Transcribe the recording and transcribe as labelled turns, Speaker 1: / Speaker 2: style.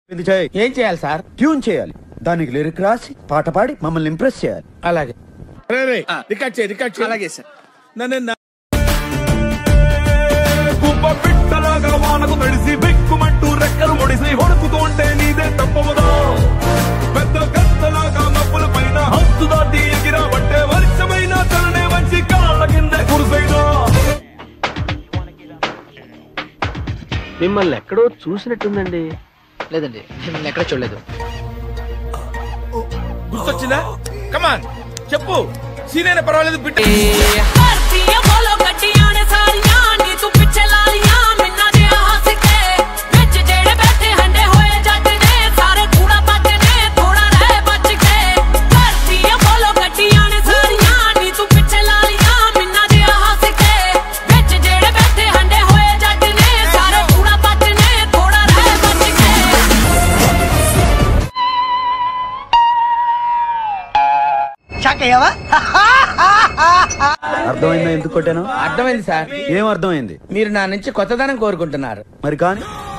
Speaker 1: ఇది చేయి
Speaker 2: ఏం చేయాలి సార్
Speaker 1: ట్యూన్ చేయాలి దానికి లిరిక్ రాసి పాట పాడి మమ్మల్ని ఇంప్రెస్ చేయాలి
Speaker 2: అలాగే
Speaker 3: రే, రే, రికార్డ్ చేయి రికార్డ్ చేయి
Speaker 4: అలాగే సార్
Speaker 3: నన్ను నా-
Speaker 5: కుప్ప పిట్టలాగా వానకు తడిసి బిక్కుమంటూ రెక్కలు ముడిసి వణుకుతుంటే నీదే తప్పవదా పెద్ద గద్దలాగా మబ్బుల పైన హద్దు దాటి ఎగిరావంటే వర్షమైన తలనే వచ్చి కాళ్ళ కింద కురుసైనా
Speaker 6: మిమ్మల్ని ఎక్కడో చూసినట్టుందండి
Speaker 4: లేదండి నేను ఎక్కడ చూడలేదు
Speaker 3: గుర్తొచ్చిందా కమాన్ చెప్పు సీనైనా పర్వాలేదు బిడ్డ
Speaker 7: ਕਰਤੀਆਂ ਬੋਲੋ ਗੱਡੀਆਂ ਨੇ ਸਾਰੀਆਂ ਨੀ ਤੂੰ ਪਿੱਛੇ ਲਾਲੀਆਂ ਮਿੰਨਾ ਜਿਹਾ ਹੱਸ ਕੇ ਵਿੱਚ ਜਿਹੜੇ ਬੈਠੇ ਹੰਡੇ ਹੋਏ ਜੱਜ ਨੇ ਸਾਰੇ ਕੂੜਾ ਬੱਜ ਨੇ ਥੋੜਾ ਰਹਿ ਬਚ ਕੇ ਕਰਤੀਆਂ ਬੋਲੋ ਗੱਡੀਆਂ ਨੇ ਸਾਰੀਆਂ ਨੀ ਤੂੰ ਪਿੱਛੇ ਲਾਲੀਆਂ ਮਿੰਨਾ ਜਿਹਾ ਹੱਸ ਕੇ ਵਿੱਚ ਜਿਹੜੇ ਬੈਠੇ ਹੰਡੇ ਹੋਏ ਜੱਜ ਨੇ ਸਾਰੇ ਕੂੜਾ ਬੱਜ ਨੇ ਥੋੜਾ ਰਹਿ ਬਚ ਕੇ
Speaker 1: అర్థమైందా ఎందుకు కొట్టాను
Speaker 2: అర్థమైంది సార్
Speaker 1: ఏం అర్థమైంది
Speaker 2: మీరు నా నుంచి కొత్తదనం కోరుకుంటున్నారు
Speaker 1: మరి కానీ